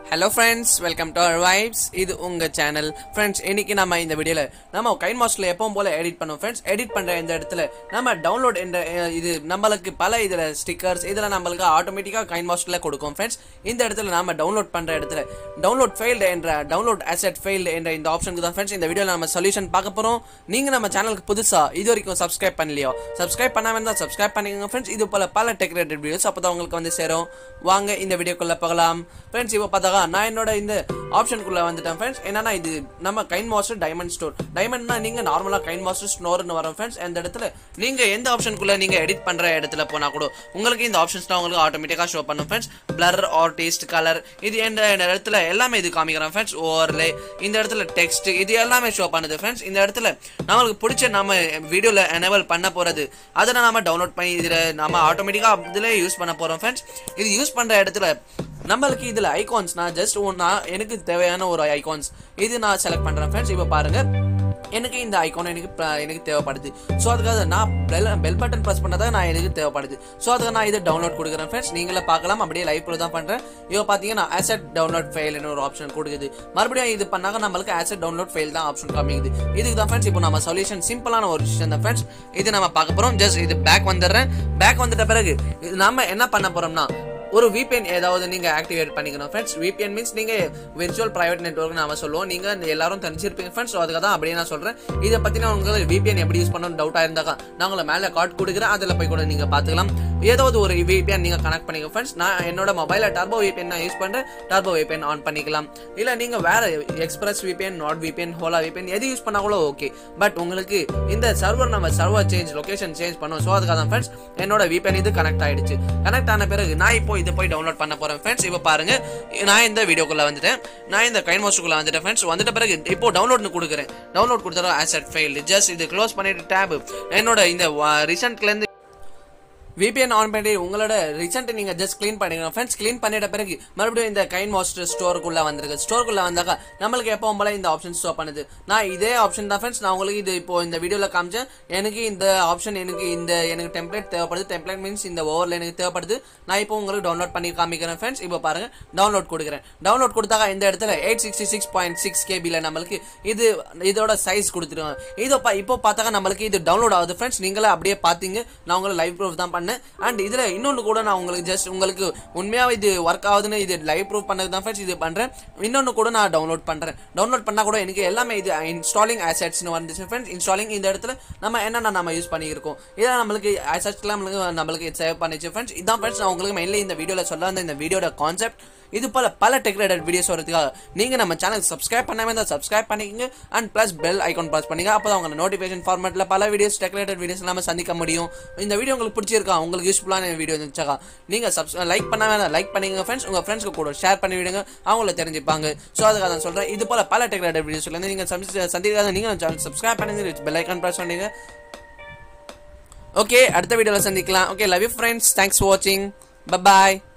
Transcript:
hello friends welcome to our vibes இது உங்க channel friends இன்னைக்கு நம்ம இந்த வீடியோல நம்ம கைன் மாஸ்டர்ல எப்பவும் போல எடிட் பண்ணுவோம் ஃப்ரெண்ட்ஸ் எடிட் பண்ற இந்த இடத்துல நம்ம டவுன்லோட் என்ற அஹ், இது நம்மளுக்கு பல இதுல ஸ்டிக்கர்ஸ் இதுல நம்மளுக்கு ஆட்டோமேட்டிக்கா கைன் மாஸ்டர்ல கொடுக்கும் ஃப்ரெண்ட்ஸ் இந்த இடத்துல நாம டவுன்லோட் பண்ற இடத்துல டவுன்லோட் ஃபெயில்டு என்ற டவுன்லோட் அசெட் ஃபெயில்டு என்ற இந்த ஆப்ஷனுக்கு தான் ஃப்ரெண்ட்ஸ் இந்த வீடியோல நம்ம சொல்யூஷன் பார்க்க போறோம் நீங்க நம்ம சேனலுக்கு புதுசா இது வரைக்கும் சப்ஸ்கிரைப் பண்ணலையோ சப்ஸ்கிரைப் பண்ணாம இருந்தா சப்ஸ்கிரைப் பண்ணிக்கோங்க ஃப்ரெண்ட்ஸ் இது போல பல டெக்கரேட்டட் வீடியோஸ் அப்பதான் உங்களுக்கு வந்து சேரும் வாங்க இந்த வீடியோக்குள்ள போகலாம் ஃப்ரெண்ட்ஸ் இப்போ பார்த்தாக்கா நான் என்னோட இந்த ஆப்ஷனுக்குள்ள வந்துட்டேன் ஃப்ரெண்ட்ஸ் என்னன்னா இது நம்ம கைன் மாஸ்டர் டைமண்ட் ஸ்டோர் டைமண்ட்னா நீங்க நார்மலா கைன் மாஸ்டர் ஸ்டோர்னு வரும் ஃப்ரெண்ட்ஸ் இந்த இடத்துல நீங்க எந்த ஆப்ஷனுக்குள்ள நீங்க எடிட் பண்ற இடத்துல போனா கூட உங்களுக்கு இந்த ஆப்ஷன்ஸ்லாம் உங்களுக்கு ஆட்டோமேட்டிக்கா ஷோ பண்ணும் ஃப்ரெண்ட்ஸ் பிளர் ஆர்டிஸ்ட் கலர் இது எந்த இந்த இடத்துல எல்லாமே இது காமிக்கிறோம் ஃப்ரெண்ட்ஸ் ஓவர்லே இந்த இடத்துல டெக்ஸ்ட் இது எல்லாமே ஷோ பண்ணுது ஃப்ரெண்ட்ஸ் இந்த இடத்துல நம்மளுக்கு பிடிச்ச நம்ம வீடியோல எனேபிள் பண்ண போறது அதை நாம டவுன்லோட் பண்ணி இதுல நம்ம ஆட்டோமேட்டிக்கா இதுல யூஸ் பண்ண போறோம் ஃப்ரெண்ட்ஸ் இது யூஸ் பண்ற இடத்துல நம்மளுக்கு இதுல ஐகான்ஸ் நான் ஜஸ்ட் ஒன்னா எனக்கு தேவையான ஒரு ஐகான்ஸ் இது நான் செலக்ட் பண்றேன் ஃப்ரெண்ட்ஸ் இப்போ பாருங்க எனக்கு இந்த ஐகான் எனக்கு ப- எனக்கு தேவைப்படுது ஸோ அதுக்காக நான் பெல் பெல் பட்டன் ப்ரெஸ் பண்ணதான் நான் எனக்கு தேவைப்படுது ஸோ அதுக்கு நான் இதை டவுன்லோட் கொடுக்குறேன் ஃப்ரெண்ட்ஸ் நீங்களே பார்க்கலாம் அப்படியே லைவ் ப்ரோ தான் பண்றேன் இப்போ பார்த்தீங்கன்னா ஆசெட் டவுன்லோட் ஃபைல்னு ஒரு ஆப்ஷன் கொடுக்குது மறுபடியும் இது பண்ணாக்க நம்மளுக்கு ஆசெட் டவுன்லோட் ஃபைல் தான் ஆப்ஷன் காமிக்குது இதுக்கு தான் ஃப்ரெண்ட்ஸ் இப்போ நம்ம சொல்யூஷன் சிம்பிளான ஒரு விஷயம் தான் ஃப்ரெண்ட்ஸ் இது நம்ம பார்க்க போறோம் ஜஸ்ட் இது பேக் வந்துடுறேன் பேக் வந்துட்ட பிறகு இது நம்ம என்ன பண்ண போறோம்னா ஒரு VPN ஏதாவது நீங்க ஆக்டிவேட் பண்ணிக்கணும் ஃப்ரெண்ட்ஸ் VPN மீன்ஸ் நீங்க விர்ச்சுவல் பிரைவேட் நெட்வொர்க் நாம சொல்லுவோம் நீங்க எல்லாரும் தெரிஞ்சிருப்பீங்க ஃப்ரெண்ட்ஸ் அதுக்காக தான் அப்படியே நான் சொல்றேன் இதை பத்தின உங்களுக்கு VPN எப்படி யூஸ் பண்ணணும் டவுட்டா இருந்தாக்கா நான் உங்களை மேல கார்டு கொடுக்குறேன் அதுல போய் கூட நீங்க பாத்துக்கலாம் ஏதாவது ஒரு VPN நீங்க கனெக்ட் பண்ணிக்க ஃப்ரெண்ட்ஸ் நான் என்னோட மொபைல டர்போ VPN நான் யூஸ் பண்றேன் டர்போ VPN ஆன் பண்ணிக்கலாம் இல்ல நீங்க வேற Express VPN Nord VPN Hola VPN எது யூஸ் பண்ணா கூட ஓகே பட் உங்களுக்கு இந்த சர்வர் நம்ம சர்வர் சேஞ்ச் லொகேஷன் சேஞ்ச் பண்ணோம் ஸோ அதுக்காக தான் ஃப்ரெண்ட்ஸ் என்னோட VPN இது கனெக்ட் ஆயிடுச்சு கனெக்ட் ஆன பிறகு நான் இப்போ இதை போய் டவுன்லோட் பண்ண போறேன் ஃப்ரெண்ட்ஸ் இப்போ பாருங்க நான் இந்த வீடியோக்குள்ள வந்துட்டேன் நான் இந்த கைன் மாஸ்டருக்குள்ள வந்துட்டேன் ஃப்ரெண்ட்ஸ் வந்துட்ட பிறகு இப்போ டவுன்லோட்னு கொடுக்குறேன் டவுன்லோட் கொடுத்தா ஆசெட் ஃபைல் ஜஸ்ட் இது க்ளோஸ் பண்ணிட்டு டேப் என்னோட இந்த ரீசெண்ட்ல இருந்து VPN ஆன் பண்ணி உங்களோட ரிசல்ட் நீங்க ஜஸ்ட் க்ளீன் பண்ணிக்கணும் ஃப்ரெண்ட்ஸ் க்ளீன் பண்ணிட்ட பிறகு மறுபடியும் இந்த கைன் மாஸ்டர் ஸ்டோருக்குள்ள வந்திருக்கு ஸ்டோருக்குள்ள வந்தாக்கா நம்மளுக்கு எப்பவும் போல இந்த ஆப்ஷன் ஷோ பண்ணுது நான் இதே ஆப்ஷன் தான் ஃப்ரெண்ட்ஸ் நான் உங்களுக்கு இது இப்போ இந்த வீடியோல காமிச்சேன் எனக்கு இந்த ஆப்ஷன் எனக்கு இந்த எனக்கு டெம்ப்ளேட் தேவைப்படுது டெம்ப்ளேட் மீன்ஸ் இந்த ஓவர்ல எனக்கு தேவைப்படுது நான் இப்போ உங்களுக்கு டவுன்லோட் பண்ணி காமிக்கிறேன் ஃப்ரெண்ட்ஸ் இப்போ பாருங்க டவுன்லோட் கொடுக்குறேன் டவுன்லோட் கொடுத்தாக்கா இந்த இடத்துல eight sixty six point six கேபியில் நம்மளுக்கு இது இதோட சைஸ் கொடுத்துருவாங்க இதோ பா- இப்போ பார்த்தாக்கா நம்மளுக்கு இது டவுன்லோட் ஆகுது ஃப்ரெண்ட்ஸ் நீங்களே அப்படியே பார்த்தீங்க நான் உங்களுக்கு லைவ் ப்ரூஃப் தான் பண்ணேன் அண்ட் இதுல இன்னொன்று கூட நான் உங்களுக்கு ஜஸ்ட் உங்களுக்கு உண்மையாக இது ஒர்க் ஆகுதுன்னு இது லைவ் ப்ரூஃப் பண்ணது தான் ஃப்ரெண்ட்ஸ் இது பண்றேன் இன்னொன்று கூட நான் டவுன்லோட் பண்றேன் டவுன்லோட் பண்ணா கூட எனக்கு எல்லாமே இது இன்ஸ்டாலிங் அசெட்ஸ்னு வந்துச்சு ஃப்ரெண்ட்ஸ் இன்ஸ்டாலிங் இந்த இடத்துல நம்ம என்னென்ன நம்ம யூஸ் பண்ணியிருக்கோம் இதெல்லாம் நம்மளுக்கு அசெட்ஸ்லாம் நம்மளுக்கு நம்மளுக்கு சேவ் பண்ணிச்சு ஃப்ரெண்ட்ஸ் இதான் ஃப்ரெண்ட்ஸ் நான் உங்களுக்கு மெயின்லி இந்த வீடியோல சொல்ல வந்த இந்த வீடியோட கான்செப்ட் இது போல பல டெக்ரேட்டட் வீடியோஸ் வரதுக்காக நீங்க நம்ம சேனல் சப்ஸ்கிரைப் பண்ணாம இருந்தா சப்ஸ்கிரைப் பண்ணிக்கங்க and plus bell icon press பண்ணுங்க அப்பதான் உங்க நோட்டிஃபிகேஷன் ஃபார்மேட்ல பல வீடியோஸ் டெக்ரேட்டட் வீடியோஸ் நம்ம சந்திக்க முடியும் இந்த வீடியோ உங்களுக்கு பிடிச்சிருக்கா உங்களுக்கு யூஸ்ஃபுல்லான வீடியோ இருந்துச்சாக்கா நீங்க சப்ஸ் லைக் பண்ணாம லைக் பண்ணிக்கங்க ஃப்ரெண்ட்ஸ் உங்க ஃப்ரெண்ட்ஸ்க்கு கூட ஷேர் பண்ணி விடுங்க அவங்கள தெரிஞ்சுப்பாங்க ஸோ அதுக்காக நான் சொல்றேன் இது போல பல டெக்ரேட்டட் வீடியோஸ்ல இருந்து நீங்க சந்தி- சந்திக்காத நீங்க சேனல் சப்ஸ்கிரைப் பண்ணுங்க பெல் ஐகான் ப்ரெஸ் பண்ணுங்க ஓகே அடுத்த வீடியோல சந்திக்கலாம் okay love you friends thanks for வாட்சிங் பை